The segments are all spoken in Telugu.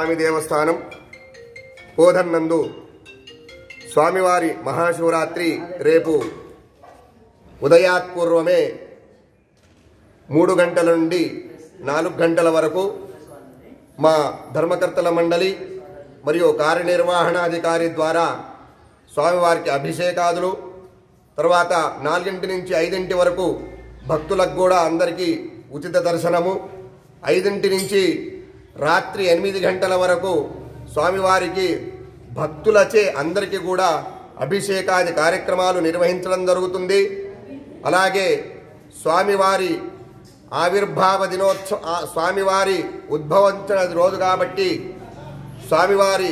స్వామి దేవస్థానం పోధన్నందు స్వామివారి మహాశివరాత్రి రేపు ఉదయాత్పూర్వమే మూడు గంటల నుండి నాలుగు గంటల వరకు మా ధర్మకర్తల మండలి మరియు కార్యనిర్వహణాధికారి ద్వారా స్వామివారికి అభిషేకాదులు తర్వాత నాలుగింటి నుంచి ఐదింటి వరకు భక్తులకు కూడా అందరికీ ఉచిత దర్శనము ఐదింటి నుంచి రాత్రి ఎనిమిది గంటల వరకు స్వామివారికి భక్తులచే అందరికీ కూడా అభిషేకాది కార్యక్రమాలు నిర్వహించడం జరుగుతుంది అలాగే స్వామివారి ఆవిర్భావ దినోత్సవ ఆ స్వామివారి ఉద్భవించిన రోజు కాబట్టి స్వామివారి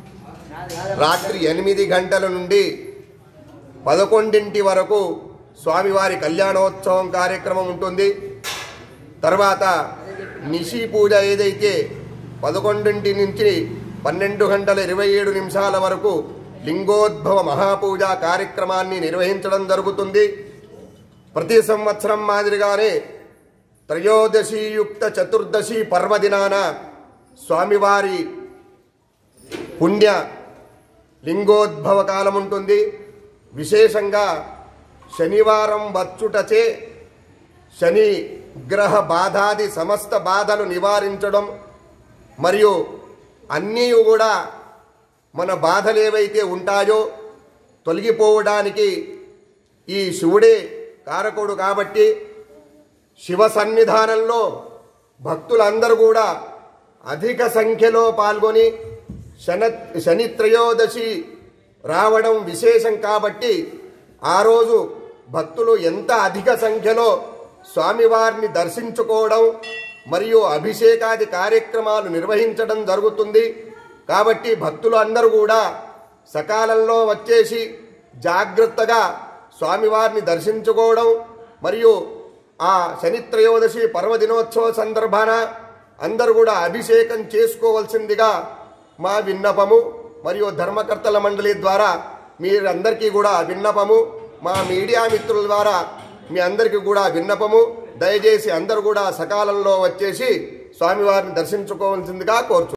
రాత్రి ఎనిమిది గంటల నుండి పదకొండింటి వరకు స్వామివారి కళ్యాణోత్సవం కార్యక్రమం ఉంటుంది తర్వాత నిశి పూజ ఏదైతే పదకొండింటి నుంచి పన్నెండు గంటల ఇరవై ఏడు నిమిషాల వరకు లింగోద్భవ మహాపూజ కార్యక్రమాన్ని నిర్వహించడం జరుగుతుంది ప్రతి సంవత్సరం మాదిరిగానే త్రయోదశీయుక్త చతుర్దశి పర్వదినాన స్వామివారి పుణ్య లింగోద్భవ కాలం ఉంటుంది విశేషంగా శనివారం వచ్చుటచే శని గ్రహ బాధాది సమస్త బాధలు నివారించడం మరియు అన్నీ కూడా మన బాధలు ఏవైతే ఉంటాయో తొలగిపోవడానికి ఈ శివుడే కారకుడు కాబట్టి శివ సన్నిధానంలో భక్తులందరూ కూడా అధిక సంఖ్యలో పాల్గొని శన శని త్రయోదశి రావడం విశేషం కాబట్టి ఆ రోజు భక్తులు ఎంత అధిక సంఖ్యలో స్వామివారిని దర్శించుకోవడం మరియు అభిషేకాది కార్యక్రమాలు నిర్వహించడం జరుగుతుంది కాబట్టి భక్తులు అందరూ కూడా సకాలంలో వచ్చేసి జాగ్రత్తగా స్వామివారిని దర్శించుకోవడం మరియు ఆ శని త్రయోదశి పర్వదినోత్సవ సందర్భాన అందరూ కూడా అభిషేకం చేసుకోవాల్సిందిగా మా విన్నపము మరియు ధర్మకర్తల మండలి ద్వారా మీరందరికీ కూడా విన్నపము మా మీడియా మిత్రుల ద్వారా మీ అందరికీ కూడా విన్నపము దయచేసి అందరూ కూడా సకాలంలో వచ్చేసి స్వామివారిని దర్శించుకోవాల్సిందిగా కోరుచు